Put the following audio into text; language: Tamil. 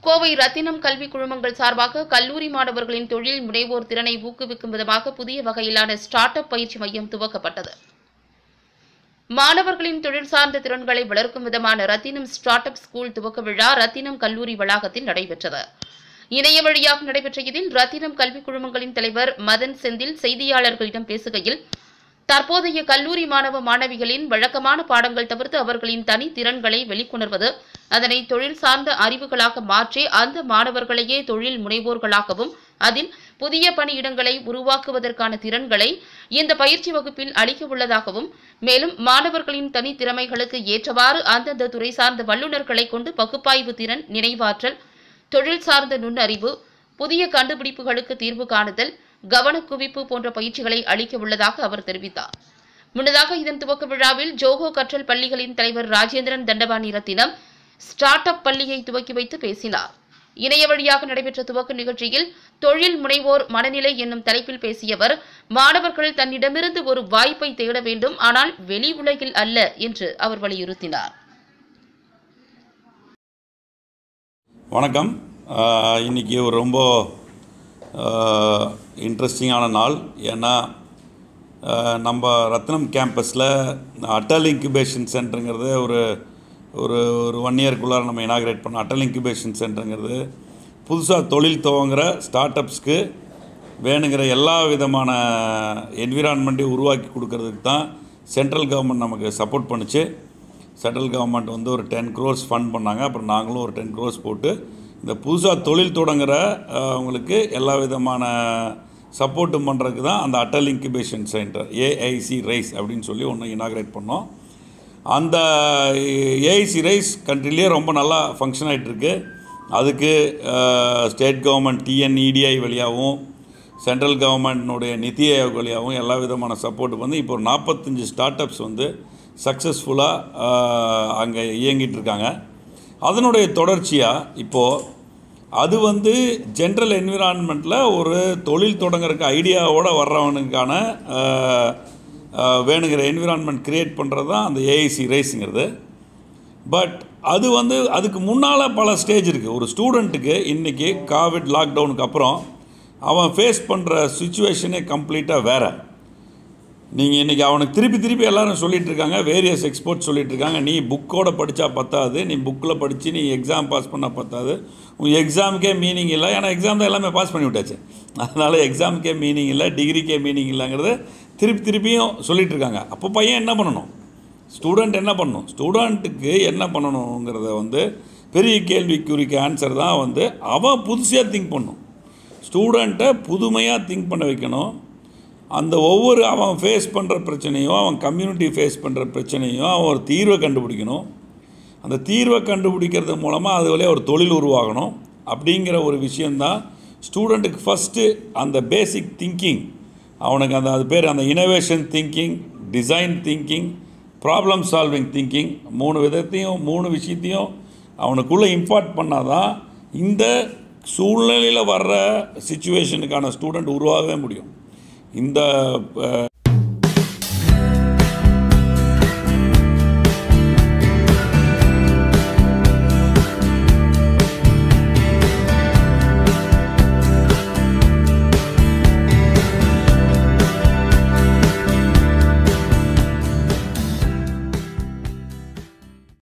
கோவை ரத்தினம் கல்வி குழுமங்கள் சார்பாக கல்லூரி மாணவர்களின் தொழில் முனைவோர் திறனை ஊக்குவிக்கும் விதமாக புதிய வகையிலான ஸ்டார்ட் அப் பயிற்சி மையம் துவக்கப்பட்டது மாணவர்களின் தொழில் சார்ந்த திறன்களை வளர்க்கும் விதமான ரத்தினம் ஸ்டார்ட் அப் ஸ்கூல் துவக்க விழா ரத்தினம் கல்லூரி வளாகத்தில் நடைபெற்றது இணைய வழியாக நடைபெற்ற இதில் ரத்தினம் கல்விக் குழுமங்களின் தலைவர் மதன் செந்தில் செய்தியாளர்களிடம் பேசுகையில் தற்போதைய கல்லூரி மாணவ மாணவிகளின் வழக்கமான பாடங்கள் தவிர்த்து அவர்களின் தனி திறன்களை வெளிக்கொணர்வது அதனை தொழில் சார்ந்த அறிவுகளாக மாற்றி அந்த மாணவர்களையே தொழில் முனைவோர்களாகவும் அதில் புதிய பணியிடங்களை உருவாக்குவதற்கான திறன்களை இந்த பயிற்சி வகுப்பில் அளிக்க உள்ளதாகவும் மேலும் மாணவர்களின் தனி திறமைகளுக்கு ஏற்றவாறு அந்தந்த துறை சார்ந்த வல்லுநர்களை கொண்டு பகுப்பாய்வு திறன் நினைவாற்றல் தொழில் சார்ந்த நுண்ணறிவு புதிய கண்டுபிடிப்புகளுக்கு தீர்வு காணுதல் கவனக்குவிப்பு போன்ற பயிற்சிகளை அளிக்க உள்ளதாக அவர் தெரிவித்தார் முன்னதாக இதன் துவக்க விழாவில் ஜோகோ கற்றல் பள்ளிகளின் தலைவர் ராஜேந்திரன் தண்டபாணி ரத்தினம் ஸ்டார்ட் அப் பள்ளியை துவக்கி வைத்து பேசினார் இணைய வழியாக நடைபெற்ற துவக்க நிகழ்ச்சியில் தொழில் முனைவோர் மனநிலை என்னும் தலைப்பில் பேசிய அவர் மாணவர்கள் தன்னிடமிருந்து ஒரு வாய்ப்பை தேட வேண்டும் ஆனால் வெளி உலகில் அல்ல என்று அவர் வலியுறுத்தினார் வணக்கம் ஆஹ் இன்னைக்கு ஒரு ரொம்ப இன்ட்ரெஸ்டிங்கான நாள் ஏன்னா ஆஹ் நம்ம ரத்னம் கேம்பஸில் அட்டல் இன்குபேஷன் சென்டருங்கிறது ஒரு ஒரு ஒரு ஒன் இயர்க்குள்ளார நம்ம இனாகிரேட் பண்ணோம் அட்டல் இன்குபேஷன் சென்டருங்கிறது புதுசாக தொழில் துவங்குற ஸ்டார்ட் அப்ஸ்க்கு வேணுங்கிற எல்லா விதமான என்விரான்மெண்ட்டையும் உருவாக்கி கொடுக்கறதுக்கு தான் சென்ட்ரல் கவர்மெண்ட் நமக்கு சப்போர்ட் பண்ணுச்சு சென்ட்ரல் கவர்மெண்ட் வந்து ஒரு டென் க்ரோர்ஸ் ஃபண்ட் பண்ணாங்க அப்புறம் நாங்களும் ஒரு டென் க்ரோர்ஸ் போட்டு இந்த புதுசாக தொழில் தொடங்குற அஹ், அவங்களுக்கு எல்லா விதமான சப்போர்ட்டும் பண்ணுறதுக்கு தான் அந்த Atal incubation centre AIC rise அப்படின்னு சொல்லி ஒன்று இனாகிரேட் பண்ணோம் அந்த ஏஐசி ரைஸ் கண்ட்ரிலேயே ரொம்ப நல்லா ஃபங்க்ஷன் ஆகிட்டுருக்கு அதுக்கு ஸ்டேட் கவர்மெண்ட் டிஎன்இடிஐ வழியாகவும் சென்ட்ரல் கவர்மெண்ட்னுடைய நிதி ஆயோக் வழியாகவும் எல்லா விதமான சப்போர்ட் வந்து இப்போ ஒரு நாற்பத்தஞ்சு ஸ்டார்ட் அப்ஸ் வந்து சக்ஸஸ்ஃபுல்லாக அங்கே இயங்கிட்டு இருக்காங்க அதனுடைய தொடர்ச்சியாக இப்போது அது வந்து ஜென்ரல் என்விரான்மெண்ட்டில் ஒரு தொழில் தொடங்குறதுக்கு ஐடியாவோடு வர்றவனுக்கான ஆஹ், ஆஹ், வேணுங்கிற என்விரான்மெண்ட் க்ரியேட் பண்ணுறது தான் அந்த ஏஐசி ரேஸுங்கிறது பட் அது வந்து அதுக்கு முன்னால் பல ஸ்டேஜ் இருக்குது ஒரு ஸ்டூடெண்ட்டுக்கு இன்றைக்கி கோவிட் லாக்டவுனுக்கு அப்புறம் அவன் ஃபேஸ் பண்ணுற சுச்சுவேஷனே கம்ப்ளீட்டாக வேறு நீங்கள் இன்றைக்கி அவனுக்கு திருப்பி திருப்பி எல்லாரும் சொல்லிட்டு இருக்காங்க வேரியஸ் எக்ஸ்போர்ட்ஸ் சொல்லிட்டு இருக்காங்க நீ புக்கோட படித்தா பத்தாது நீ புக்கில் படித்து நீ எக்ஸாம் பாஸ் பண்ணால் பத்தாது உன் எக்ஸாமுக்கே மீனிங் இல்லை ஏன்னா எக்ஸாம் தான் எல்லாமே பாஸ் பண்ணி விட்டாச்சு அதனால் எக்ஸாமுக்கே மீனிங் இல்லை டிகிரிக்கே மீனிங் இல்லைங்கிறது திருப்பி திருப்பியும் சொல்லிட்டு இருக்காங்க அப்போ பையன் என்ன பண்ணணும் ஸ்டூடெண்ட் என்ன பண்ணணும் ஸ்டூடெண்ட்டுக்கு என்ன பண்ணணுங்கிறத வந்து பெரிய கேள்விக்குறிக்கு ஆன்சர் தான் வந்து அவன் புதுசாக திங்க் பண்ணும் ஸ்டூடெண்ட்டை புதுமையாக திங்க் பண்ண வைக்கணும் அந்த ஒவ்வொரு அவன் ஃபேஸ் பண்ணுற பிரச்சனையும் அவன் கம்யூனிட்டி ஃபேஸ் பண்ணுற பிரச்சனையும் அவன் ஒரு தீர்வை கண்டுபிடிக்கணும் அந்த தீர்வை கண்டுபிடிக்கிறது மூலமாக அது வழியாக ஒரு தொழில் உருவாகணும் அப்படிங்கிற ஒரு விஷயந்தான் ஸ்டூடெண்ட்டுக்கு ஃபஸ்ட்டு அந்த பேசிக் திங்கிங் அவனுக்கு அந்த அது பேர் அந்த innovation thinking design thinking problem solving thinking மூணு விதத்தையும் மூணு விஷயத்தையும் அவனுக்குள்ளே இம்பார்ட் பண்ணாதான் இந்த சூழ்நிலையில் வர்ற சுச்சுவேஷனுக்கான ஸ்டூடெண்ட் உருவாகவே முடியும் இந்த அஹ்,